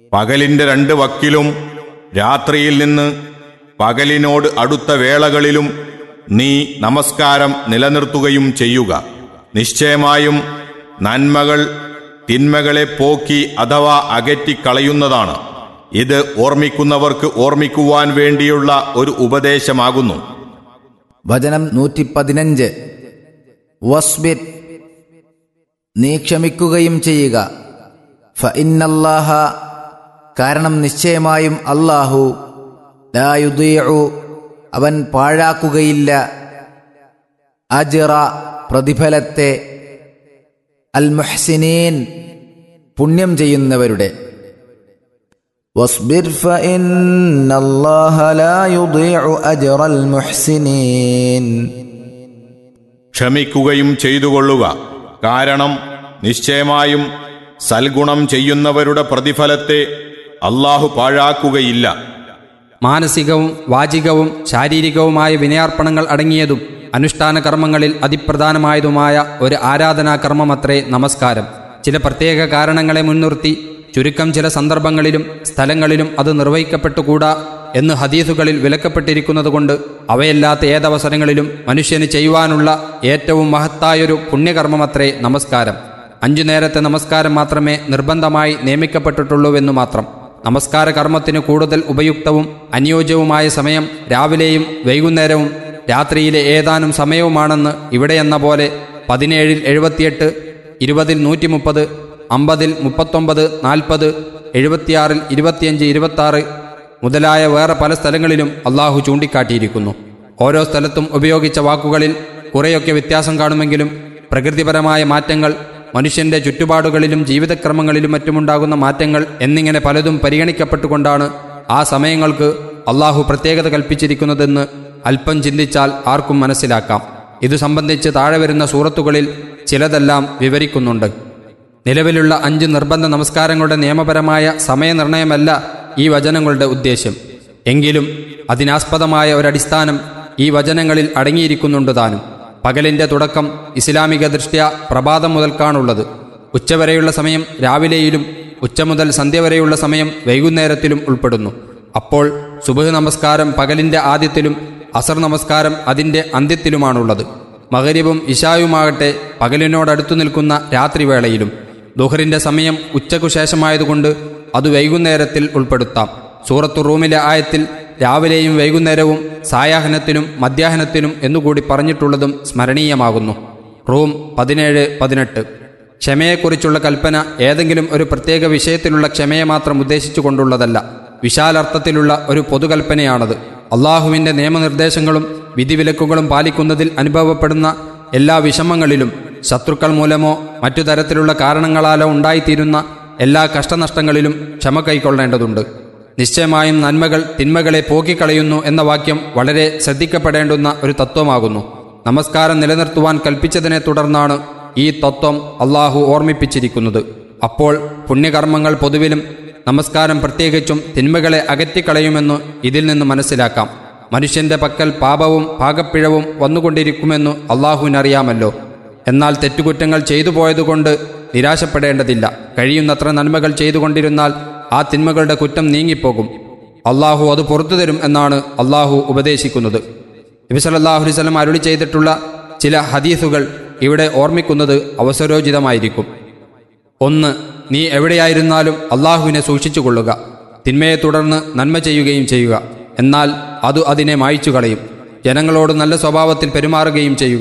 പകലിന്റെ രണ്ട് വക്കിലും രാത്രിയിൽ നിന്ന് പകലിനോട് അടുത്ത വേളകളിലും നീ നമസ്കാരം നിലനിർത്തുകയും ചെയ്യുക നിശ്ചയമായും നന്മകൾ തിന്മകളെ പോക്കി അഥവാ അകറ്റിക്കളയുന്നതാണ് ഇത് ഓർമ്മിക്കുന്നവർക്ക് ഓർമ്മിക്കുവാൻ വേണ്ടിയുള്ള ഒരു ഉപദേശമാകുന്നു വചനം നൂറ്റി പതിനഞ്ച് വസ്ബിർ നീ ക്ഷമിക്കുകയും ചെയ്യുക ഫ ഇന്നല്ലാഹ കാരണം നിശ്ചയമായും അല്ലാഹു ലായുദീഉ അവൻ പാഴാക്കുകയില്ല അജിറ പ്രതിഫലത്തെ അൽ മുഹ്സിനീൻ പുണ്യം ചെയ്യുന്നവരുടെ واصبر فإن الله لا يضيع أجر المحسنين ക്ഷമിക്കുകയും ചെയ്തുകൊള്ളുക കാരണം നിശ്ചയമായും സൽഗുണം ചെയ്യുന്നവരുടെ പ്രതിഫലത്തെ അള്ളാഹു പാഴാക്കുകയില്ല മാനസികവും വാചികവും ശാരീരികവുമായ വിനയാർപ്പണങ്ങൾ അടങ്ങിയതും അനുഷ്ഠാന കർമ്മങ്ങളിൽ അതിപ്രധാനമായതുമായ ഒരു ആരാധനാ കർമ്മമത്രേ നമസ്കാരം ചില പ്രത്യേക കാരണങ്ങളെ മുൻനിർത്തി ചുരുക്കം ചില സന്ദർഭങ്ങളിലും സ്ഥലങ്ങളിലും അത് നിർവഹിക്കപ്പെട്ടുകൂടാ എന്ന് ഹദീസുകളിൽ വിലക്കപ്പെട്ടിരിക്കുന്നതുകൊണ്ട് അവയല്ലാത്ത ഏതവസരങ്ങളിലും മനുഷ്യന് ചെയ്യുവാനുള്ള ഏറ്റവും മഹത്തായൊരു പുണ്യകർമ്മമത്രേ നമസ്കാരം അഞ്ചു നേരത്തെ നമസ്കാരം മാത്രമേ നിർബന്ധമായി നിയമിക്കപ്പെട്ടിട്ടുള്ളൂവെന്നു മാത്രം നമസ്കാര കർമ്മത്തിന് കൂടുതൽ ഉപയുക്തവും അനുയോജ്യവുമായ സമയം രാവിലെയും വൈകുന്നേരവും രാത്രിയിലെ ഏതാനും സമയവുമാണെന്ന് ഇവിടെയെന്ന പോലെ പതിനേഴിൽ എഴുപത്തിയെട്ട് ഇരുപതിൽ നൂറ്റി മുപ്പത് അമ്പതിൽ മുപ്പത്തൊമ്പത് നാൽപ്പത് എഴുപത്തിയാറിൽ ഇരുപത്തിയഞ്ച് ഇരുപത്താറ് മുതലായ വേറെ പല സ്ഥലങ്ങളിലും അള്ളാഹു ചൂണ്ടിക്കാട്ടിയിരിക്കുന്നു ഓരോ സ്ഥലത്തും ഉപയോഗിച്ച വാക്കുകളിൽ കുറേയൊക്കെ വ്യത്യാസം കാണുമെങ്കിലും പ്രകൃതിപരമായ മാറ്റങ്ങൾ മനുഷ്യന്റെ ചുറ്റുപാടുകളിലും ജീവിതക്രമങ്ങളിലും മറ്റുമുണ്ടാകുന്ന മാറ്റങ്ങൾ എന്നിങ്ങനെ പലതും പരിഗണിക്കപ്പെട്ടുകൊണ്ടാണ് ആ സമയങ്ങൾക്ക് അള്ളാഹു പ്രത്യേകത കൽപ്പിച്ചിരിക്കുന്നതെന്ന് അല്പം ചിന്തിച്ചാൽ ആർക്കും മനസ്സിലാക്കാം ഇതു സംബന്ധിച്ച് താഴെ വരുന്ന സൂറത്തുകളിൽ ചിലതെല്ലാം വിവരിക്കുന്നുണ്ട് നിലവിലുള്ള അഞ്ച് നിർബന്ധ നമസ്കാരങ്ങളുടെ നിയമപരമായ സമയനിർണയമല്ല ഈ വചനങ്ങളുടെ ഉദ്ദേശ്യം എങ്കിലും അതിനാസ്പദമായ ഒരടിസ്ഥാനം ഈ വചനങ്ങളിൽ അടങ്ങിയിരിക്കുന്നുണ്ട് താനും പകലിന്റെ തുടക്കം ഇസ്ലാമിക ദൃഷ്ട്യ പ്രഭാതം മുതൽക്കാണുള്ളത് ഉച്ചവരെയുള്ള സമയം രാവിലെയിലും ഉച്ച മുതൽ സന്ധ്യ വരെയുള്ള സമയം വൈകുന്നേരത്തിലും ഉൾപ്പെടുന്നു അപ്പോൾ സുബഹ് നമസ്കാരം പകലിന്റെ ആദ്യത്തിലും അസർ നമസ്കാരം അതിന്റെ അന്ത്യത്തിലുമാണുള്ളത് മകരിബും ഇഷായുമാകട്ടെ പകലിനോടടുത്തു നിൽക്കുന്ന രാത്രിവേളയിലും ദുഹറിന്റെ സമയം ഉച്ചയ്ക്കു ശേഷമായതുകൊണ്ട് അത് വൈകുന്നേരത്തിൽ ഉൾപ്പെടുത്താം സൂറത്തു റൂമിലെ ആയത്തിൽ രാവിലെയും വൈകുന്നേരവും സായാഹ്നത്തിനും മധ്യാഹ്നത്തിനും എന്നുകൂടി പറഞ്ഞിട്ടുള്ളതും സ്മരണീയമാകുന്നു റൂം പതിനേഴ് പതിനെട്ട് ക്ഷമയെക്കുറിച്ചുള്ള കൽപ്പന ഏതെങ്കിലും ഒരു പ്രത്യേക വിഷയത്തിലുള്ള ക്ഷമയെ മാത്രം ഉദ്ദേശിച്ചുകൊണ്ടുള്ളതല്ല വിശാലർത്ഥത്തിലുള്ള ഒരു പൊതുകൽപ്പനയാണത് അള്ളാഹുവിൻ്റെ നിയമനിർദ്ദേശങ്ങളും വിധിവിലക്കുകളും പാലിക്കുന്നതിൽ അനുഭവപ്പെടുന്ന എല്ലാ വിഷമങ്ങളിലും ശത്രുക്കൾ മൂലമോ മറ്റു തരത്തിലുള്ള കാരണങ്ങളാലോ ഉണ്ടായിത്തീരുന്ന എല്ലാ കഷ്ടനഷ്ടങ്ങളിലും ക്ഷമ കൈക്കൊള്ളേണ്ടതുണ്ട് നിശ്ചയമായും നന്മകൾ തിന്മകളെ പോക്കിക്കളയുന്നു എന്ന വാക്യം വളരെ ശ്രദ്ധിക്കപ്പെടേണ്ടുന്ന ഒരു തത്വമാകുന്നു നമസ്കാരം നിലനിർത്തുവാൻ കൽപ്പിച്ചതിനെ തുടർന്നാണ് ഈ തത്വം അള്ളാഹു ഓർമ്മിപ്പിച്ചിരിക്കുന്നത് അപ്പോൾ പുണ്യകർമ്മങ്ങൾ പൊതുവിലും നമസ്കാരം പ്രത്യേകിച്ചും തിന്മകളെ അകറ്റിക്കളയുമെന്ന് ഇതിൽ നിന്ന് മനസ്സിലാക്കാം മനുഷ്യന്റെ പക്കൽ പാപവും പാകപ്പിഴവും വന്നുകൊണ്ടിരിക്കുമെന്ന് അള്ളാഹുവിനറിയാമല്ലോ എന്നാൽ തെറ്റുകുറ്റങ്ങൾ ചെയ്തു പോയതുകൊണ്ട് നിരാശപ്പെടേണ്ടതില്ല കഴിയുന്നത്ര നന്മകൾ ചെയ്തുകൊണ്ടിരുന്നാൽ ആ തിന്മകളുടെ കുറ്റം നീങ്ങിപ്പോകും അള്ളാഹു അത് പുറത്തു തരും എന്നാണ് അള്ളാഹു ഉപദേശിക്കുന്നത് നബി സല്ലല്ലാഹു അലൈഹി വസല്ലം അരുളി ചെയ്തിട്ടുള്ള ചില ഹദീസുകൾ ഇവിടെ ഓർമ്മിക്കുന്നത് അവസരോചിതമായിരിക്കും ഒന്ന് നീ എവിടെയായിരുന്നാലും അള്ളാഹുവിനെ സൂക്ഷിച്ചു കൊള്ളുക തിന്മയെ തുടർന്ന് നന്മ ചെയ്യുകയും ചെയ്യുക എന്നാൽ അത് അതിനെ മായ്ച്ചു കളയും ജനങ്ങളോട് നല്ല സ്വഭാവത്തിൽ പെരുമാറുകയും ചെയ്യുക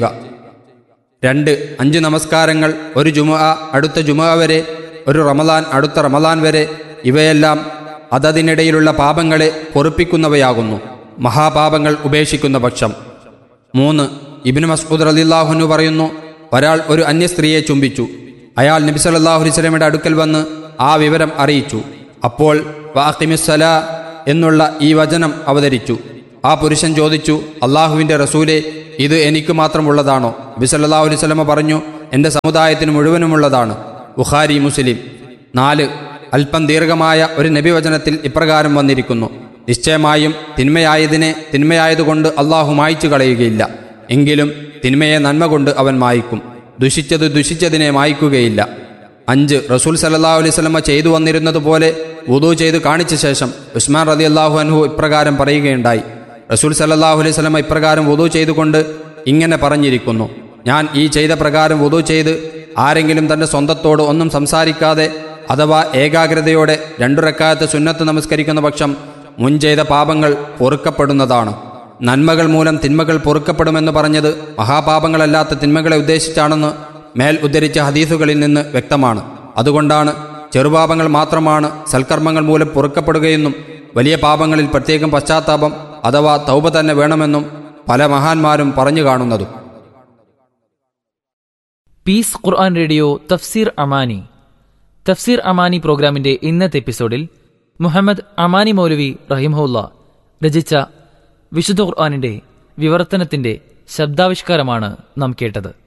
രണ്ട് അഞ്ച് നമസ്കാരങ്ങൾ ഒരു ജുമ അടുത്ത ജുമ വരെ ഒരു റമദാൻ അടുത്ത റമദാൻ വരെ ഇവയെല്ലാം അതതിനിടയിലുള്ള പാപങ്ങളെ പൊറുപ്പിക്കുന്നവയാകുന്നു മഹാപാപങ്ങൾ ഉപേക്ഷിക്കുന്ന പക്ഷം മൂന്ന് ഇബിന് മസ്ഊദ് റലില്ലാഹുനു പറയുന്നു ഒരാൾ ഒരു അന്യ സ്ത്രീയെ ചുംബിച്ചു അയാൾ നബി സല്ലല്ലാഹു അലൈഹി വസല്ലമയുടെ അടുക്കൽ വന്ന് ആ വിവരം അറിയിച്ചു അപ്പോൾ വാഖിമിസ്സല എന്നുള്ള ഈ വചനം അവതരിച്ചു ആ പുരുഷൻ ചോദിച്ചു അള്ളാഹുവിൻ്റെ റസൂലെ ഇത് എനിക്ക് മാത്രമുള്ളതാണോ നബി സല്ലല്ലാഹു അലൈഹി വസല്ലമ പറഞ്ഞു എൻ്റെ സമുദായത്തിന് മുഴുവനുമുള്ളതാണ് ബുഖാരി മുസ്ലിം നാല് അല്പം ദീർഘമായ ഒരു നബിവചനത്തിൽ ഇപ്രകാരം വന്നിരിക്കുന്നു നിശ്ചയമായും തിന്മയായതിനെ തിന്മയായതുകൊണ്ട് അള്ളാഹു മായ്ച്ചു കളയുകയില്ല എങ്കിലും തിന്മയെ നന്മ കൊണ്ട് അവൻ മായ്ക്കും ദുഷിച്ചത് ദുഷിച്ചതിനെ മായ്ക്കുകയില്ല അഞ്ച് റസൂൽ സല്ലല്ലാഹു അലൈഹി വസല്ലമ ചെയ്തു വന്നിരുന്നത് പോലെ വുദു ചെയ്ത് കാണിച്ച ശേഷം ഉസ്മാൻ റതി അള്ളാഹു അൻഹു ഇപ്രകാരം പറയുകയുണ്ടായി റസൂൽ സല്ലാഹു അലൈഹി സ്വലം ഇപ്രകാരം വുദു ചെയ്തുകൊണ്ട് ഇങ്ങനെ പറഞ്ഞിരിക്കുന്നു ഞാൻ ഈ ചെയ്ത പ്രകാരം വുദു ചെയ്ത് ആരെങ്കിലും തന്റെ സ്വന്തത്തോട് ഒന്നും സംസാരിക്കാതെ അഥവാ ഏകാഗ്രതയോടെ രണ്ടു റക്കാലത്ത് സുന്നത്ത് നമസ്കരിക്കുന്ന പക്ഷം മുൻ ചെയ്ത പാപങ്ങൾ പൊറുക്കപ്പെടുന്നതാണ് നന്മകൾ മൂലം തിന്മകൾ പൊറുക്കപ്പെടുമെന്ന് പറഞ്ഞത് മഹാപാപങ്ങളല്ലാത്ത തിന്മകളെ ഉദ്ദേശിച്ചാണെന്ന് മേൽ ഉദ്ധരിച്ച ഹദീസുകളിൽ നിന്ന് വ്യക്തമാണ് അതുകൊണ്ടാണ് ചെറുപാപങ്ങൾ മാത്രമാണ് സൽക്കർമ്മങ്ങൾ മൂലം പൊറുക്കപ്പെടുകയെന്നും വലിയ പാപങ്ങളിൽ പ്രത്യേകം പശ്ചാത്താപം അഥവാ തൗബ തന്നെ വേണമെന്നും പല മഹാന്മാരും പറഞ്ഞു കാണുന്നതും പീസ് ഖുർആൻ റേഡിയോ തഫ്സീർ അമാനി തഫ്സീർ അമാനി പ്രോഗ്രാമിന്റെ ഇന്നത്തെ എപ്പിസോഡിൽ മുഹമ്മദ് അമാനി മൗലവി റഹിമഹുല്ല രചിച്ച വിശുദ്ധ ഖുർആാനിന്റെ വിവർത്തനത്തിന്റെ ശബ്ദാവിഷ്കാരമാണ് നാം കേട്ടത്